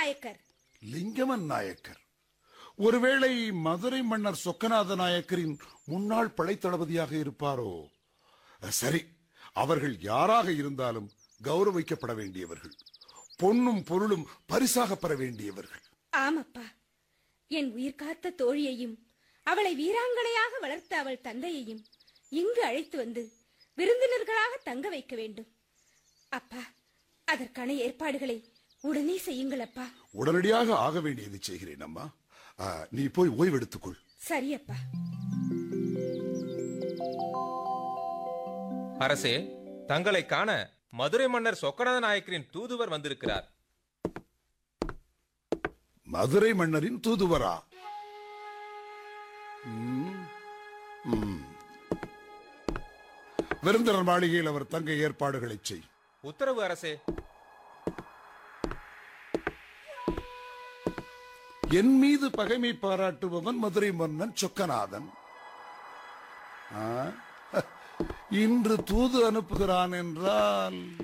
நாயக்கர் லிங்கமன் நாயக்கர் ஒருவேளை மதுரை மன்னர் சொக்கநாத நாயக்கரின் முன்னாள் படைத்தளபதியாக இருப்பாரோ சரி அவர்கள் யாராக இருந்தாலும் கௌரவிக்கப்பட வேண்டியவர்கள் பொன்னும் பொருளும் பரிசாக பெற வேண்டியவர்கள் ஆமப்பா என் உயிர் காத்த தோழியையும் அவளை வீராங்கனையாக வளர்த்த அவள் தந்தையையும் இங்கு அழைத்து வந்து விருந்தினர்களாக தங்க வைக்க வேண்டும் அப்பா அதற்கான ஏற்பாடுகளை உடனே செய்யுங்கள் அப்பா உடனடியாக ஆக வேண்டியது செய்கிறேன் அம்மா ஆ, நீ போய் ஓய்வெடுத்துக்கொள் சரி அப்பா அரசே தங்களை காண மதுரை மன்னர் சொக்கநாத நாயக்கரின் தூதுவர் வந்திருக்கிறார் மதுரை மன்னரின் தூதுவரா ம், ம். விருந்தினர் மாளிகையில் அவர் தங்க ஏற்பாடுகளை செய் உத்தரவு அரசே என் மீது பகைமை பாராட்டுபவன் மதுரை மன்னன் சொக்கநாதன் ஆ? இன்று தூது அனுப்புகிறான் என்றால்